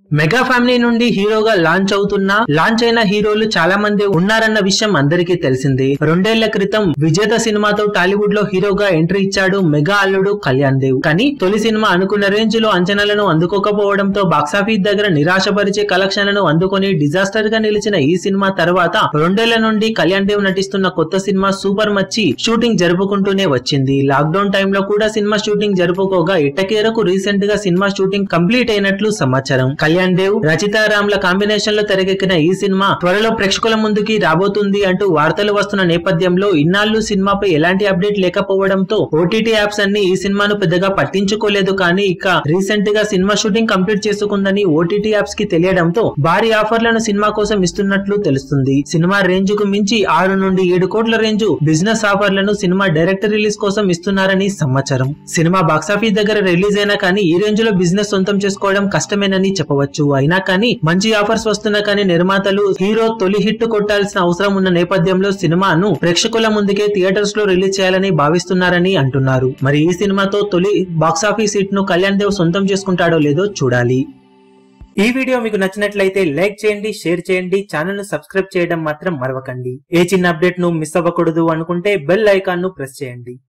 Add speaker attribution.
Speaker 1: mega family నుండి హీరోగా launch అవుతున్న లాంచ్ అయిన హీరోలు చాలా మంది ఉన్నారన్న విషయం అందరికీ తెలిసిందే రెండేళ్ల క్రితం విజేత సినిమాతో టాలీవుడ్ లో హీరోగా ఎంట్రీ ఇచ్చాడు మెగా అల్లుడు కళ్యాణ్ దేవ్ కానీ తొలి సినిమా అనుకున్న రేంజ్ లో అంచనాలను అందుకోకపోవడంతో బాక్సాఫీస్ దగ్గర నిరాశపరిచే కలెక్షన్లను అందుకొని డిజాస్టర్ గా నిలిచిన ఈ సినిమా తర్వాత రెండేళ్ల నుండి కళ్యాణ్ దేవ్ నటిస్తున్న కొత్త సినిమా సూపర్ మచ్చి షూటింగ్ జరుపుకుంటూనే వచ్చింది లాక్డౌన్ టైంలో కూడా సినిమా షూటింగ్ జరుపుకోగా ఇట్టకేరకు రీసెంట్ గా సినిమా షూటింగ్ కంప్లీట్ అయినట్లు సమాచారం కళ్యాణ్ దేవ్ రచితారామ్ల కాంబినేషన్ లో తెరకెక్కిన ఈ సినిమా త్వరలో ప్రేక్షకుల ముందుకి రాబోతుంది అంటూ వార్తలు వస్తున్న నేపథ్యంలో ఇన్నాళ్లు సినిమాపై ఎలాంటి అప్డేట్ లేకపోవడంతో ఓటీటీ యాప్స్ అన్ని ఈ సినిమాను పెద్దగా పట్టించుకోలేదు కానీ ఇక రీసెంట్ గా సినిమా షూటింగ్ కంప్లీట్ చేసుకుందని ఓటీటీ యాప్స్ కి తెలియడంతో భారీ ఆఫర్లను సినిమా కోసం ఇస్తున్నట్లు తెలుస్తుంది సినిమా రేంజ్ కు మించి ఆరు నుండి ఏడు కోట్ల రేంజ్ బిజినెస్ ఆఫర్లను సినిమా డైరెక్ట్ రిలీజ్ కోసం ఇస్తున్నారని సమాచారం సినిమా బాక్సాఫీస్ దగ్గర రిలీజ్ అయినా కానీ ఈ రేంజ్ లో బిజినెస్ సొంతం చేసుకోవడం కష్టమేనని చెప్పవచ్చు అయినా కానీ మంచి ఆఫర్స్ వస్తున్నా కానీ నిర్మాతలు హీరో తొలి హిట్ కొట్టాల్సిన అవసరం ఉన్న నేపథ్యంలో సినిమాను ప్రేక్షకుల ముందుకే థియేటర్స్ లో రిలీజ్ చేయాలని భావిస్తున్నారని అంటున్నారు మరి ఈ సినిమాతో తొలి బాక్సాఫీస్ హిట్ ను కళ్యాణ్ దేవ్ సొంతం చేసుకుంటాడో లేదో చూడాలి ఈ వీడియో మీకు నచ్చినట్లయితే లైక్ చేయండి షేర్ చేయండి ఛానల్ ను సబ్స్క్రైబ్ చేయడం మాత్రం మరవకండి ఏ చిన్న అప్డేట్ ను మిస్ అవ్వకూడదు అనుకుంటే బెల్ ఐకాన్ ను ప్రెస్ చేయండి